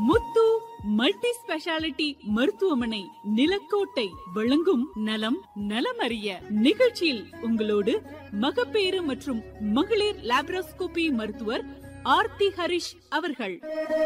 முத்து multi speciality மருத்துவமனை நிலக்கோட்டை வழங்கும் நலம் நலமறிய நிகழ்ச்சியில் உங்களோடு மகப்பேறு மற்றும் மகளிர் லாப்ரோஸ்கோபி மருத்துவர் ஆர்த்தி ஹரிஷ் அவர்கள்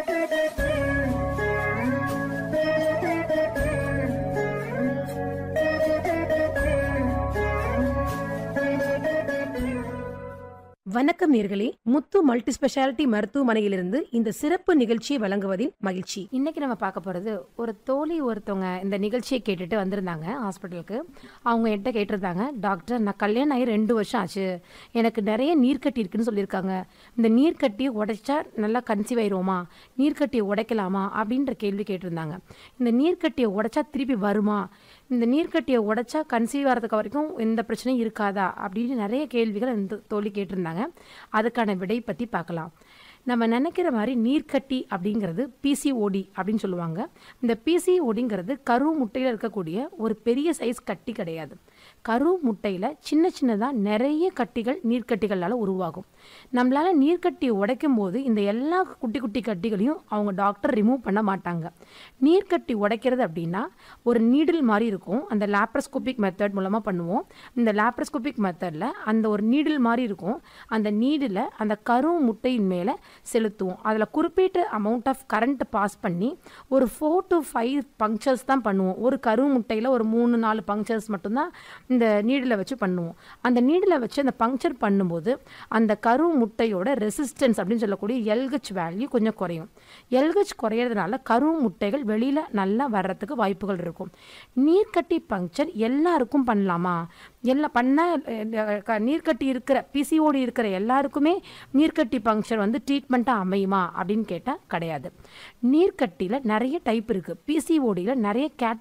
வணக்கம் நேர்களே முத்து மல்டி ஸ்பெஷாலிட்டி மருத்துவமனையிலிருந்து இந்த சிறப்பு நிகழ்ச்சியை வழங்குவதில் மகிழ்ச்சி இன்னைக்கு நம்ம பார்க்க போகிறது ஒரு தோழி ஒருத்தவங்க இந்த நிகழ்ச்சியை கேட்டுட்டு வந்திருந்தாங்க ஹாஸ்பிட்டலுக்கு அவங்க என்கிட்ட கேட்டிருந்தாங்க டாக்டர் நான் கல்யாணம் ஆகி ரெண்டு வருஷம் ஆச்சு எனக்கு நிறைய நீர்க்கட்டி இருக்குன்னு சொல்லியிருக்காங்க இந்த நீர்க்கட்டியை உடைச்சா நல்லா கன்சீவ் ஆயிருவோமா நீர்க்கட்டியை உடைக்கலாமா அப்படின்ற கேள்வி கேட்டிருந்தாங்க இந்த நீர்க்கட்டியை உடைச்சா திருப்பி வருமா இந்த நீர்க்கட்டியை உடைச்சா கன்சீவ் ஆகிறதுக்கு வரைக்கும் எந்த பிரச்சனையும் இருக்காதா அப்படின்னு நிறைய கேள்விகள் இந்த தோழி கேட்டிருந்தாங்க அதுக்கான விடை பற்றி பார்க்கலாம் நம்ம நினைக்கிற மாதிரி நீர்க்கட்டி அப்படிங்கிறது பிசிஓடி அப்படின்னு சொல்லுவாங்க இந்த பிசிஓடிங்கிறது கரு முட்டையில் இருக்கக்கூடிய ஒரு பெரிய சைஸ் கட்டி கிடையாது கரு முட்டையில் சின்ன சின்னதாக நிறைய கட்டிகள் நீர்க்கட்டிகளால் உருவாகும் நம்மளால் நீர்க்கட்டியை உடைக்கும் போது இந்த எல்லா குட்டி குட்டி கட்டிகளையும் அவங்க டாக்டர் ரிமூவ் பண்ண மாட்டாங்க நீர்க்கட்டி உடைக்கிறது அப்படின்னா ஒரு நீடில் மாதிரி இருக்கும் அந்த லாப்ரஸ்கோபிக் மெத்தட் மூலமாக பண்ணுவோம் இந்த லாப்ரஸ்கோபிக் மெத்தடில் அந்த ஒரு நீடில் மாதிரி இருக்கும் அந்த நீடில் அந்த கரு முட்டையின் மேலே செலுத்துவோம் அதில் குறிப்பிட்ட அமௌண்ட் ஆஃப் கரண்ட் பாஸ் பண்ணி ஒரு ஃபோர் டு ஃபைவ் பங்க்சர்ஸ் தான் பண்ணுவோம் ஒரு கரு முட்டையில் ஒரு மூணு நாலு பங்க்சர்ஸ் மட்டும்தான் இந்த நீடில் வச்சு பண்ணுவோம் அந்த நீடில் வச்சு அந்த பங்க்சர் பண்ணும்போது அந்த கரு முட்டையோட ரெசிஸ்டன்ஸ் அப்படின்னு சொல்லக்கூடிய எல்ஹெச் வேல்யூ கொஞ்சம் குறையும் எல்ஹெச் குறையிறதுனால கரு முட்டைகள் வெளியில் நல்லா வர்றதுக்கு வாய்ப்புகள் இருக்கும் நீர்க்கட்டி பங்க்சர் எல்லாருக்கும் பண்ணலாமா எல்லாம் பண்ண நீர்க்கட்டி இருக்கிற பிசிஓடி இருக்கிற எல்லாருக்குமே நீர்க்கட்டி பங்க்சர் வந்து ட்ரீட்மெண்ட்டாக அமையுமா அப்படின்னு கேட்டால் கிடையாது நீர்க்கட்டியில் நிறைய டைப் இருக்குது பிசிஓடியில் நிறைய கேட்